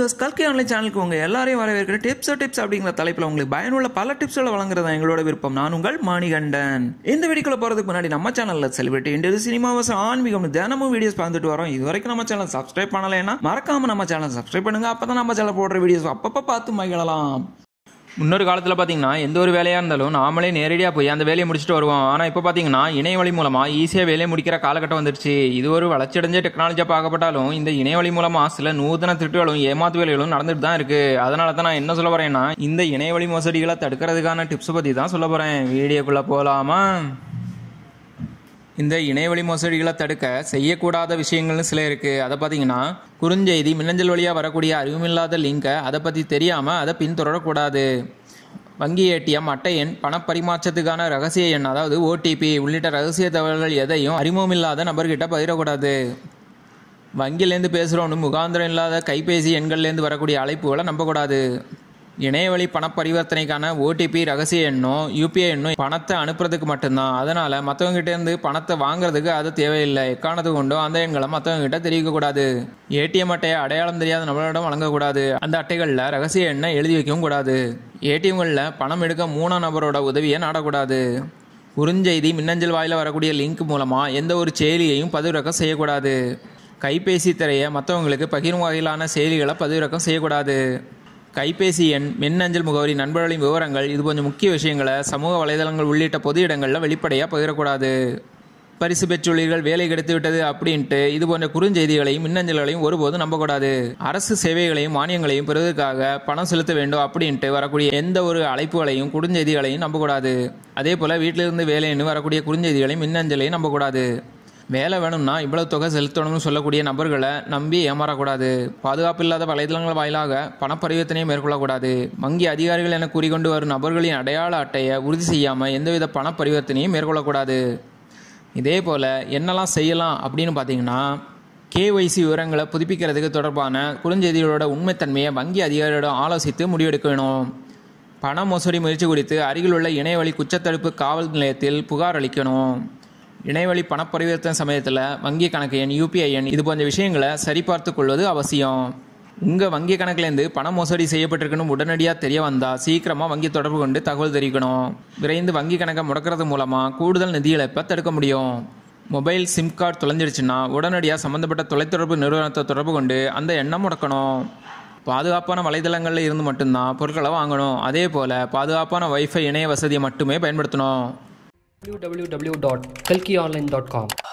viewers கல்கி online சேனலுக்கு உங்கள் எல்லாரையும் வரவேற்கிற டிப்ஸ் டிப்ஸ் அப்படிங்கிற தலைப்பில் உங்களுக்கு பயனுள்ள பல டிப்ஸ்களை வழங்குறது எங்களோட விருப்பம் நான் உங்கள் மாணிகண்டன் இந்த வீடியோக்குள்ள போகிறதுக்கு முன்னாடி நம்ம சேனலில் செலிபிரிட்டி இன்டர்வியூ சினிமா வசம் ஆன்மீகம் தினமும் வீடியோஸ் பார்த்துட்டு வரோம் இது வரைக்கும் நம்ம சேனல் சப்ஸ்கிரைப் பண்ணலைன்னா மறக்காம நம்ம சேனல் சப்ஸ்கிரைப் பண்ணுங்க அப்போ தான் நம்ம சேனல் போடுற வீடியோஸ் அப்பப்போ பார்த்து மகிழலாம் முன்னொரு காலத்தில் பார்த்தீங்கன்னா எந்த ஒரு வேலையாக இருந்தாலும் நாமளே நேரடியாக போய் அந்த வேலையை முடிச்சுட்டு வருவோம் ஆனால் இப்போ பார்த்தீங்கன்னா இணையவழி மூலமாக ஈஸியாக வேலையை முடிக்கிற காலகட்டம் வந்துருச்சு இது ஒரு வளர்ச்சியடைஞ்ச டெக்னாலஜியாக பார்க்கப்பட்டாலும் இந்த இணையவழி மூலமாக சில நூதன திருட்டுகளும் ஏமாத்து வேலைகளும் நடந்துட்டு தான் இருக்கு அதனால தான் நான் என்ன சொல்ல போறேன்னா இந்த இணையவழி மோசடிகளை தடுக்கிறதுக்கான டிப்ஸ் பற்றி தான் சொல்ல போகிறேன் வீடியோக்குள்ளே போகலாமா இந்த இணையவழி மோசடிகளை தடுக்க செய்யக்கூடாத விஷயங்கள்னு சில இருக்குது அதை பார்த்தீங்கன்னா குறுஞ்செய்தி மின்னஞ்சல் வழியாக வரக்கூடிய அறிவுமில்லாத லிங்கை அதை பற்றி தெரியாமல் அதை பின்தொடரக்கூடாது வங்கி ஏடிஎம் அட்டை எண் பணப்பரிமாற்றத்துக்கான ரகசிய எண் அதாவது ஓடிபி உள்ளிட்ட ரகசிய தகவல்கள் எதையும் அறிமுகமில்லாத நபர்கிட்ட பகிரக்கூடாது வங்கியிலேருந்து பேசுகிறோன்னு முகாந்திரம் இல்லாத கைபேசி எண்கள்லேருந்து வரக்கூடிய அழைப்புகளை நம்பக்கூடாது இணையவழி பண பரிவர்த்தனைக்கான ஓடிபி ரகசிய எண்ணோ யூபிஐ எண்ணோ பணத்தை அனுப்புறதுக்கு மட்டும்தான் அதனால் மற்றவங்ககிட்ட இருந்து பணத்தை வாங்குறதுக்கு அது தேவையில்லை எக்காரணத்துக்கு கொண்டோ அந்த எண்களை மற்றவங்க கிட்ட தெரிவிக்கக்கூடாது ஏடிஎம் அட்டையை அடையாளம் தெரியாத நபர்களிடம் வழங்கக்கூடாது அந்த அட்டைகளில் ரகசிய எண்ணை எழுதி வைக்கவும் கூடாது ஏடிஎம்களில் பணம் எடுக்க மூணாம் நபரோட உதவியை நாடக்கூடாது குறுஞ்செய்தி மின்னஞ்சல் வாயில வரக்கூடிய லிங்க் மூலமாக எந்த ஒரு செயலியையும் பதிவிறக்கம் செய்யக்கூடாது கைபேசி திரையை மற்றவங்களுக்கு பகிரும் வகையிலான செயலிகளை பதிவிறக்கம் செய்யக்கூடாது கைபேசி எண் மின்னஞ்சல் முகவரி நண்பர்களின் விவரங்கள் இது கொஞ்சம் முக்கிய விஷயங்களை சமூக வலைதளங்கள் உள்ளிட்ட பொது இடங்களில் வெளிப்படையாக பகிரக்கூடாது பரிசு பெற்றுள்ளீர்கள் வேலை கிடைத்து விட்டது அப்படின்ட்டு இது போன்ற குறுஞ்செய்திகளையும் மின்னஞ்சல்களையும் ஒருபோதும் நம்பக்கூடாது அரசு சேவைகளையும் மானியங்களையும் பெறுவதற்காக பணம் செலுத்த வேண்டும் அப்படின்ட்டு வரக்கூடிய எந்த ஒரு அழைப்புகளையும் குறுஞ்செய்திகளையும் நம்பக்கூடாது அதே போல் வீட்டிலிருந்து வேலைன்னு வரக்கூடிய குறுஞ்செய்திகளையும் மின்னஞ்சலையும் நம்பக்கூடாது வேலை வேணும்னா இவ்வளவு தொகை செலுத்தணும்னு சொல்லக்கூடிய நபர்களை நம்பி ஏமாறக்கூடாது பாதுகாப்பு இல்லாத வலைதளங்கள் வாயிலாக பண பரிவர்த்தனையை மேற்கொள்ளக்கூடாது வங்கி அதிகாரிகள் என கூறிக்கொண்டு வரும் நபர்களின் அடையாள அட்டையை உறுதி செய்யாமல் எந்தவித பண பரிவர்த்தனையும் மேற்கொள்ளக்கூடாது இதே போல் என்னெல்லாம் செய்யலாம் அப்படின்னு பார்த்தீங்கன்னா கேஒய்சி விவரங்களை புதுப்பிக்கிறதுக்கு தொடர்பான குறுஞ்செய்திகளோட உண்மைத்தன்மையை வங்கி அதிகாரியோட ஆலோசித்து முடிவெடுக்கணும் பண மோசடி முயற்சி குறித்து அருகில் உள்ள இணையவழி குற்றத்தடுப்பு காவல் நிலையத்தில் புகார் அளிக்கணும் இணையவழி பண பரிவர்த்தனை சமயத்தில் வங்கி கணக்கு எண் யூபிஐ எண் இது போன்ற விஷயங்களை சரிபார்த்து கொள்வது அவசியம் உங்கள் வங்கி கணக்குலேருந்து பண மோசடி செய்யப்பட்டிருக்குன்னு உடனடியாக தெரிய வந்தால் சீக்கிரமாக வங்கி தொடர்பு கொண்டு தகவல் தெரிவிக்கணும் விரைந்து வங்கி கணக்கை முடக்கிறது மூலமாக கூடுதல் நிதி இழப்பை தடுக்க முடியும் மொபைல் சிம் கார்டு தொலைஞ்சிருச்சுன்னா உடனடியாக சம்மந்தப்பட்ட தொலைத்தொடர்பு நிறுவனத்தை தொடர்பு கொண்டு அந்த எண்ணம் முடக்கணும் பாதுகாப்பான வலைதளங்களில் இருந்து மட்டும்தான் பொருட்களை வாங்கணும் அதே போல் பாதுகாப்பான வைஃபை இணைய வசதியை மட்டுமே பயன்படுத்தணும் www.kalkionline.com